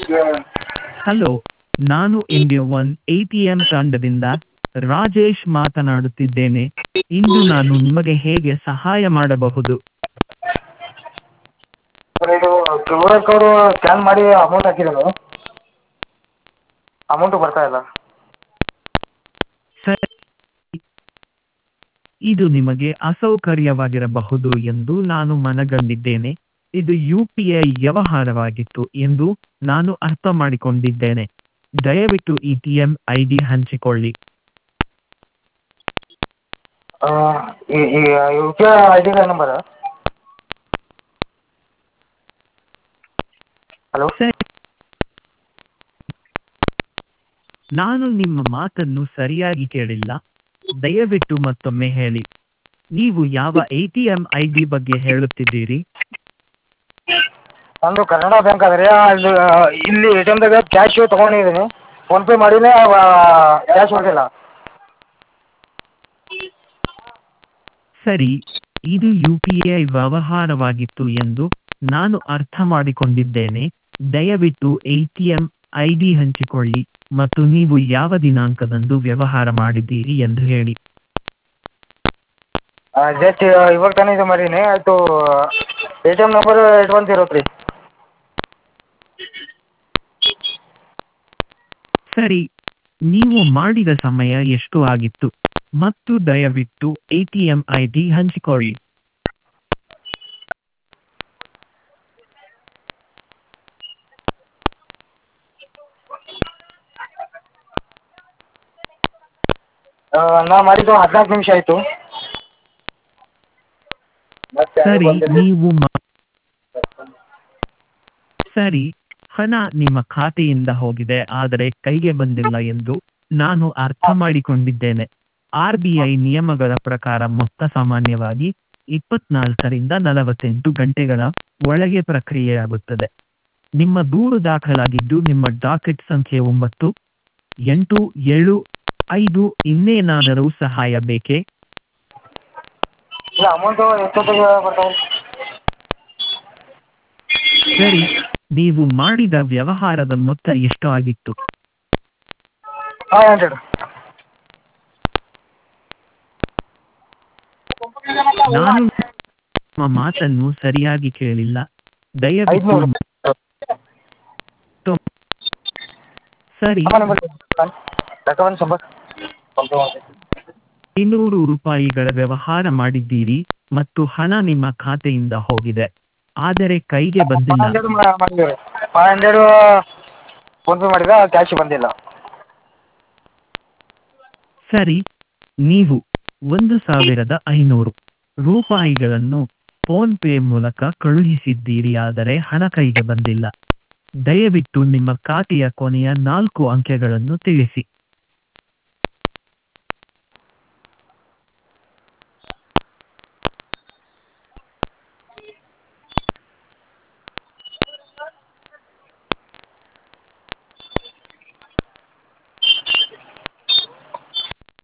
hello ನಾನು India one A T M ತಂಡದಿಂದ ರಾಜೇಶ್ ಮಾತನಾಡುತ್ತಿದ್ದೇನೆ ಇಂದು ನಾನು ನಿಮಗೆ ಹೇಗೆ ಸಹಾಯ ಮಾಡಬಹುದು ಸರ್ ಇದು ಕ್ಯೂ ಆರ್ ಕೋಡು ಸ್ಕ್ಯಾನ್ ಮಾಡಿ ಅಮೌಂಟ್ ಹಾಕಿರೋದು ಅಮೌಂಟು ಬರ್ತಾ ಇಲ್ಲ ಸರ್ ಇದು ನಿಮಗೆ ಅಸೌಕರ್ಯವಾಗಿರಬಹುದು ಎಂದು ನಾನು ಮನಗಂಡಿದ್ದೇನೆ ಇದು ಯು ಪಿ ಐ ವ್ಯವಹಾರವಾಗಿತ್ತು ಎಂದು ನಾನು ಅರ್ಥ ಮಾಡಿಕೊಂಡಿದ್ದೇನೆ ದಯವಿಟ್ಟು E T M I D ಹಂಚಿಕೊಳ್ಳಿ U P I I D number hello sir ನಾನು ನಿಮ್ಮ ಮಾತನ್ನು ಸರಿಯಾಗಿ ಕೇಳಿಲ್ಲ ದಯವಿಟ್ಟು ಮತ್ತೊಮ್ಮೆ ಹೇಳಿ ನೀವು ಯಾವ A T M I D ಬಗ್ಗೆ ಹೇಳುತ್ತಿದ್ದೀರಿ ನಂದು ಕನ್ನಡ ಬ್ಯಾಂಕ್ ಅದ ರೀ ಅದು ಇಲ್ಲಿ ಎ ಟಿ ಎಮ್ದಾಗ ಕ್ಯಾಶು ತೊಗೊಂಡಿದ್ದೀನಿ ಫೋನ್ಪೇ ಮಾಡೀನಿ ಕ್ಯಾಶ್ ಹೊಡೆದಿಲ್ಲ ಸರಿ ಇದು ಯು ಪಿ ಐ ವ್ಯವಹಾರವಾಗಿತ್ತು ಎಂದು ನಾನು ಅರ್ಥ ಮಾಡಿಕೊಂಡಿದ್ದೇನೆ ದಯವಿಟ್ಟು A T M I D ಹಂಚಿಕೊಳ್ಳಿ ಮತ್ತು ನೀವು ಯಾವ ದಿನಾಂಕದಂದು ವ್ಯವಹಾರ ಮಾಡಿದ್ದೀರಿ ಎಂದು ಹೇಳಿ ಜಸ್ಟ್ ಇವಾಗ ತಾನೇ ಇದು ಮಾಡೀನಿ ಆಯಿತು A T M number eight one zero three ಸರಿ ನೀವು ಮಾಡಿದ ಸಮಯ ಎಷ್ಟು ಆಗಿತ್ತು ಮತ್ತು ದಯವಿಟ್ಟು A T M I D ಹಂಚಿಕೊಳ್ಳಿ ನಾ ಮಾಡಿದ್ದು ಹದಿನಾಲ್ಕು ನಿಮಿಷ ಆಯಿತು ಸರಿ ನೀವು ಮಾ- ಸರಿ ಹಣ ನಿಮ್ಮ ಖಾತೆಯಿಂದ ಹೋಗಿದೆ ಆದರೆ ಕೈಗೆ ಬಂದಿಲ್ಲ ಎಂದು ನಾನು ಅರ್ಥ ಮಾಡಿಕೊಂಡಿದ್ದೇನೆ ಆರ್ ಬಿ ಐ ನಿಯಮಗಳ ಪ್ರಕಾರ ಮೊತ್ತ ಸಾಮಾನ್ಯವಾಗಿ ಇಪ್ಪತ್ನಾಲ್ಕರಿಂದ ನಲವತ್ತೆಂಟು ಗಂಟೆಗಳ ಒಳಗೆ ಪ್ರಕ್ರಿಯೆಯಾಗುತ್ತದೆ ನಿಮ್ಮ ದೂರು ದಾಖಲಾಗಿದ್ದು ನಿಮ್ಮ ಡಾಕೆಟ್ ಸಂಖ್ಯೆ ಒಂಬತ್ತು ಎಂಟು ಏಳು ಐದು ಇನ್ನೇನಾದರೂ ಸಹಾಯ ಬೇಕೇ ಇಲ್ಲ ಅಮೌಂಟು ಎಷ್ಟೊತ್ತಿಗೆ ಬರ್ತಾವೆ ಸರಿ ನೀವು ಮಾಡಿದ ವ್ಯವಹಾರದ ಮೊತ್ತ ಎಷ್ಟು ಆಗಿತ್ತು ಫೈವ್ ಹಂಡ್ರೆಡ್ ನಾನು ನಿಮ್ಮ ಮಾತನ್ನು ಸರಿಯಾಗಿ ಕೇಳಿಲ್ಲ ದಯವಿಟ್ಟು ಐದುನೂರು ಮತ್ತು- ಸರಿ ಡಾಕ್ಯುಮೆಂಟ್ ಸಂಬರ್ ಇನ್ನೂರು ರೂಪಾಯಿಗಳ ವ್ಯವಹಾರ ಮಾಡಿದ್ದೀರಿ ಮತ್ತು ಹಣ ನಿಮ್ಮ ಖಾತೆಯಿಂದ ಹೋಗಿದೆ ಆದರೆ ಕೈಗೆ ಫೈವ್ ಬಂದಿಲ್ಲ ಹಂಡ್ರೆಡ್ ಮಾಡಿದ್ದೀವಿ ಫೈವ್ ಹಂಡ್ರೆಡು ಫೋನ್ಪೇ ಮಾಡಿದ ಕ್ಯಾಶ್ ಬಂದಿಲ್ಲ ಸರಿ ನೀವು ಒಂದು ಸಾವಿರದ ಐನೂರು ರೂಪಾಯಿಗಳನ್ನು ಫೋನ್ ಪೇ ಮೂಲಕ ಕಳುಹಿಸಿದ್ದೀರಿ ಆದರೆ ಹಣ ಕೈಗೆ ಬಂದಿಲ್ಲ ದಯವಿಟ್ಟು ನಿಮ್ಮ ಖಾತೆಯ ಕೊನೆಯ ನಾಲ್ಕು ಅಂಕೆಗಳನ್ನು ತಿಳಿಸಿ